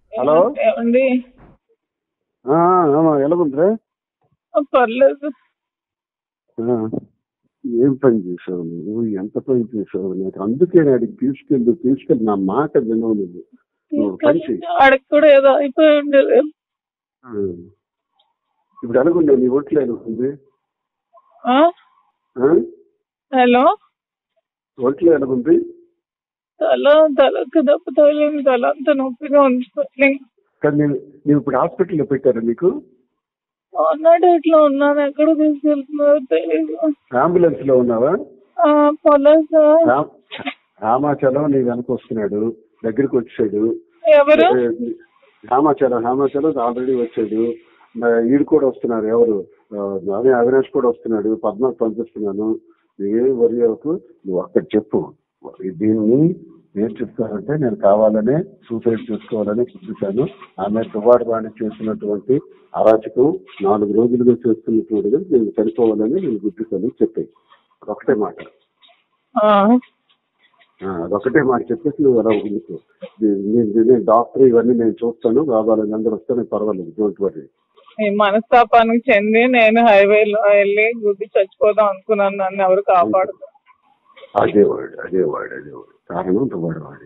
Hello ఏమండి ఆ, ఆమా ఎలాగుందిరా పర్లేదు ఆ, ఏం పని చేసావు నువ్వు ఎంత పని చేసావు నాకు అందుకే అడిగి తీసుకెళ్ళి తీసుకెళ్ళి నా మాట వినవు నువ్వు నువ్వు పని చెయ్యి. ఆడికి కూడా ఏదో అయిపోయి ఉండేది ఆ. ఇప్పుడు ఎలాగుండే నీ ఒంట్లో ఎలాగుంది ఆ? ఆ? హలో ఒంట్లో ఎలాగుంది తల తలకు దెబ్బ తగిలింది తల అంత నొప్పిగా ఉంది స్వెల్లింగ్. కానీ నేను నువ్వు ఇప్పుడు హాస్పిటల్లో పెట్టారా నీకు మొన్నటి ఇట్లా ఉన్నాను ఎక్కడ తీసుకెళ్తున్నారో తెలియదు అంబులెన్స్ లో ఉన్నావా ఆ, పర్లేదు సార్ రామ్- రామాచలం నీ వెనక వస్తున్నాడు దగ్గరికి వచ్చాడు ఎవరు రామాచలం రామాచలం ఆల్రెడీ వచ్చాడు మరి ఈడు కూడా వస్తున్నారు ఎవరు ఆ, అదే అవినాష్ కూడా వస్తున్నాడు పద్మకు పంపిస్తున్నాను ఏ వరి అవ్వకు నువ్వు అక్కడ చెప్పు దీన్ని ఏం చెప్తానంటే నేను కావాలనే సూసైడ్ చేసుకోవాలని చూపించాను ఆమె తువాడు బాణి చేసినటువంటి అరాచకం నాలుగు రోజులుగా చేస్తున్నటువంటి నేను చనిపోవాలని నేను గుర్తిస్తాను చెప్పాయి ఒకటే మాట ఆ, ఆ, అదొకటే మాట చెప్పేసి నువ్వు అలా ఉండిపో నేను నేను డాక్టర్ ఇవన్నీ నేను చూస్తాను కావాలని అందరూ వస్తే పర్వాలేదు డోంట్ వరీ ఈ మనస్తాపానికి చెంది నేను హైవేలో వెళ్ళి గుద్ది చచ్చిపోదాం అనుకున్నాను నన్ను ఎవరు కాపాడుతారు అదే వాడు అదే వాడు అదే వాడు కారణం వాడు వాడి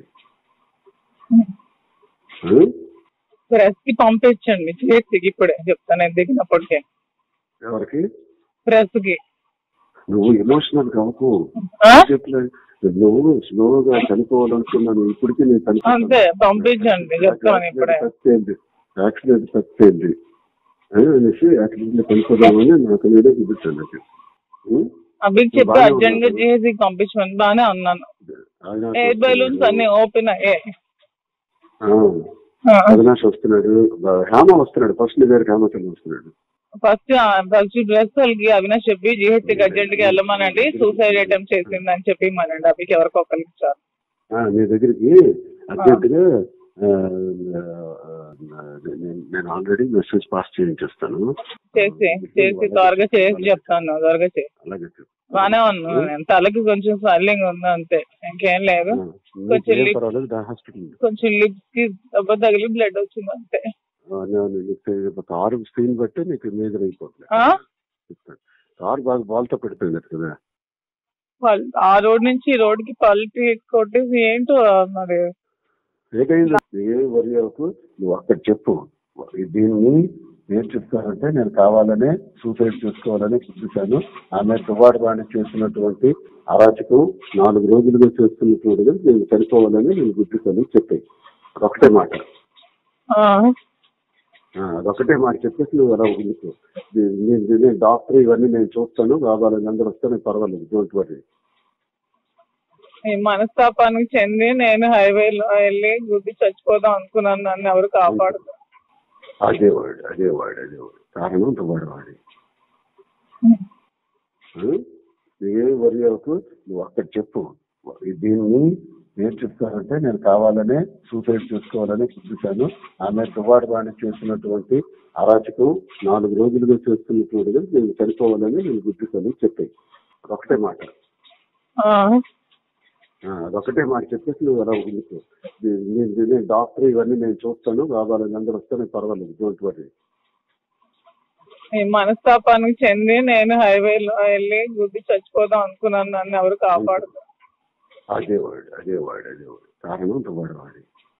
ప్రెస్ కి పంపించండి చేతికి ఇప్పుడే చెప్తాను నేను దిగినప్పటికే ఎవరికి ప్రెస్ కి నువ్వు ఎమోషనల్ కావకు ఆ? చెప్పలేదు నువ్వు స్లోగా చనిపోవాలనుకున్నాను ఇప్పటికీ నేను చనిపోతాను. అంతే పంపించండి చెప్తాను ఇప్పుడే తప్పేంది యాక్సిడెంట్ తప్పేంది ఆ, అనేసి యాక్సిడెంట్ లో చనిపోదామని నాకు నేనే చూపించాను నాకు ఉం? అభికి చెప్పి బాగానే అర్జెంట్ గా ఉన్నాను. చేసి పంపించమని బాగానే అన్నాను ఆయన ఎయిర్ బెలూన్స్ అన్ని ఓపెన్ అయ్యాయి ఆ, అవినాష్ వస్తున్నాడు బ- హేమ వస్తున్నాడు ఫస్ట్ నీ దగ్గర హేమచంద్ర వస్తున్నాడు ఫస్ట్ ఫస్ట్ డ్రెస్ వాళ్ళకి అవినాష్ చెప్పి జిహెచ్కి అర్జెంట్ గా వెళ్ళమనండి సూసైడ్ అటెంప్ట్ చేసిందని చెప్పి మనండి అభికి ఎవరికి ఒకరికి ఇచ్చారు ఆ, నీ దగ్గరికి అర్జెంట్ గా ఆ, ఆ, నేను- నేను ఆల్రెడీ మెసేజ్ పాస్ చేయించేస్తాను చేసి చేసి త్వరగా చేసి చెప్తాను త్వరగా చేసి అలాగే చెప్పు. బాగానే ఉన్నాను నేను తలకి కొంచెం స్వెల్లింగ్ ఉంది అంతే ఇంకేం లేదు ఆ, కొంచెం నీకేం లిప్ పర్వాలేదు దా హాస్పిటల్ కొంచెం లిప్స్ కి దెబ్బ తగిలి బ్లడ్ వచ్చింది అంతే కారు స్క్రీన్ బట్టి నీకు మేజర్ అయిపోతుంది ఆ? కారు బాగా బాల్తో పెడిపోయింది కదా వాళ్ళు ఆ రోడ్ నుంచి ఈ రోడ్ కి పల్టీ కొట్టేసి ఏంటో మరి ఏదైంది ఏ వరి అవ్వకు నువ్వు అక్కడ చెప్పు దీన్ని ఏం చెప్తానంటే నేను కావాలనే సూసైడ్ చేసుకోవాలని చూపించాను ఆమె తువాడు బాణి చేసినటువంటి అరాచకం నాలుగు రోజులుగా చేస్తున్నటువంటి నేను చనిపోవాలని నేను గుర్తిస్తాను చెప్పాయి ఒకటే మాట ఆ, ఆ, అదొకటే మాట చెప్పేసి నువ్వు అలా ఉండిపో నేను నేను డాక్టర్ ఇవన్నీ నేను చూస్తాను కావాలని అందరూ వస్తే పర్వాలేదు డోంట్ వరీ ఈ మనస్తాపానికి చెంది నేను హైవేలో వెళ్ళి గుద్ది చచ్చిపోదాం అనుకున్నాను నన్ను ఎవరు కాపాడుతారు అదే వాడు అదే వాడు అదే వాడు కారణం వాడు వాడి ఏ వరి అవ్వకు నువ్వు అక్కడ చెప్పు దీన్ని ఏం చెప్తానంటే నేను కావాలనే సూసైడ్ చేసుకోవాలని చూపించాను ఆమె తువాడు బాణి చేసినటువంటి అరాచకం నాలుగు రోజులుగా చేస్తున్నటువంటి నేను చనిపోవాలని నేను గుర్తిస్తాను చెప్పాయి ఒకటే మాట ఆ, ఆ, అదొకటే మాట చెప్పేసి నువ్వు అలా ఉండిపో నేను నేను డాక్టర్ ఇవన్నీ నేను చూస్తాను కావాలని అందరూ వస్తే పర్వాలేదు డోంట్ వరీ ఈ మనస్తాపానికి చెంది నేను హైవేలో వెళ్ళి గుద్ది చచ్చిపోదాం అనుకున్నాను నన్ను ఎవరు కాపాడుతారు అదే వాడు అదే వాడు అదే వాడు కారణం వాడు వాడి